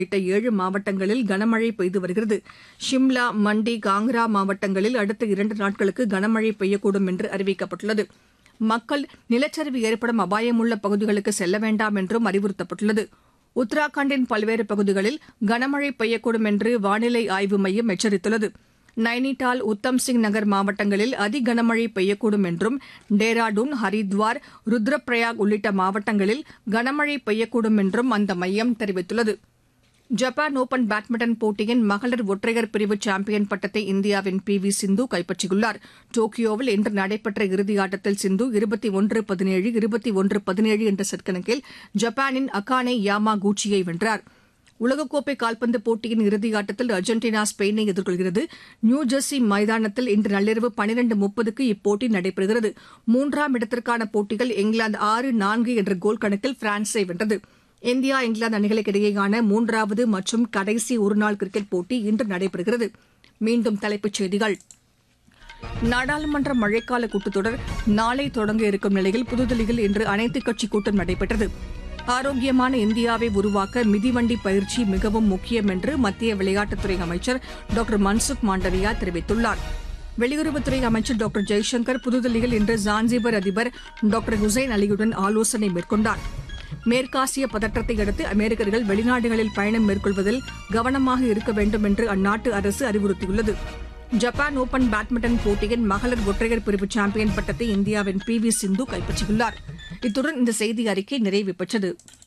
உள்ளிட்ட ஏழு மாவட்டங்களில் கனமழை பெய்து வருகிறது ஷிம்லா மண்டி காங்ரா மாவட்டங்களில் அடுத்த இரண்டு நாட்களுக்கு கனமழை பெய்யக்கூடும் என்று அறிவிக்கப்பட்டுள்ளது மக்கள் நிலச்சரிவு ஏற்படும் அபாயமுள்ள பகுதிகளுக்கு செல்ல வேண்டாம் என்றும் அறிவுறுத்தப்பட்டுள்ளது உத்தராகண்டின் பல்வேறு பகுதிகளில் கனமழை பெய்யக்கூடும் என்று வானிலை ஆய்வு மையம் எச்சரித்துள்ளது நைனிடால் உத்தம் சிங் நகர் மாவட்டங்களில் அதி கனமழை பெய்யக்கூடும் என்றும் டேராடூன் ஹரித்வார் ருத்ரப்பிரயாக் உள்ளிட்ட மாவட்டங்களில் கனமழை பெய்யக்கூடும் என்றும் அந்த மையம் தெரிவித்துள்ளது ஜப்பான் ஒபன் பேட்மிண்டன் போட்டியின் மகளிர் ஒற்றையர் பிரிவு சாம்பியன் பட்டத்தை இந்தியாவின் பி வி சிந்து கைப்பற்றியுள்ளார் டோக்கியோவில் இன்று நடைபெற்ற இறுதியாட்டத்தில் சிந்து இருபத்தி ஒன்று பதினேழு இருபத்தி ஒன்று பதினேழு என்ற செட் கணக்கில் ஜப்பானின் அகானே யாமா கூச்சியை வென்றார் உலகக்கோப்பை கால்பந்து போட்டியின் இறுதியாட்டத்தில் அர்ஜென்டினா ஸ்பெயினை எதிர்கொள்கிறது நியூஜெர்சி மைதானத்தில் இன்று நள்ளிரவு பனிரண்டு முப்பதுக்கு இப்போட்டி நடைபெறுகிறது மூன்றாம் இடத்திற்கான போட்டிகள் இங்கிலாந்து ஆறு நான்கு என்ற கோல் கணக்கில் பிரான்ஸை வென்றது இந்தியா இங்கிலாந்து அணிகளுக்கு இடையேயான மூன்றாவது மற்றும் கடைசி ஒருநாள் கிரிக்கெட் போட்டி இன்று நடைபெறுகிறது மீண்டும் தலைப்புச் செய்திகள் நாடாளுமன்ற மழைக்கால கூட்டத்தொடர் நாளை தொடங்க இருக்கும் நிலையில் புதுதில்லியில் இன்று அனைத்துக் கட்சி கூட்டம் நடைபெற்றது ஆரோக்கியமான இந்தியாவை உருவாக்க மிதிவண்டி பயிற்சி மிகவும் முக்கியம் என்று மத்திய விளையாட்டுத்துறை அமைச்சர் டாக்டர் மன்சுக் மாண்டவியா தெரிவித்துள்ளார் வெளியுறவுத்துறை அமைச்சர் டாக்டர் ஜெய்சங்கர் புதுதில்லியில் இன்று ஜான்சிபர் அதிபர் டாக்டர் ஹுசைன் அலியுடன் ஆலோசனை மேற்கொண்டார் மேற்காசிய பதற்றத்தை அடுத்து அமெரிக்கர்கள் வெளிநாடுகளில் பயணம் மேற்கொள்வதில் கவனமாக இருக்க வேண்டும் என்று அந்நாட்டு அரசு அறிவுறுத்தியுள்ளது ஜப்பான் ஓபன் பேட்மிண்டன் போட்டியின் மகளிர் ஒற்றையர் பிரிவு சாம்பியன் பட்டத்தை இந்தியாவின் பி வி சிந்து கைப்பற்றியுள்ளார் இத்துடன் இந்த செய்தி அறிக்கை நிறைவு பெற்றது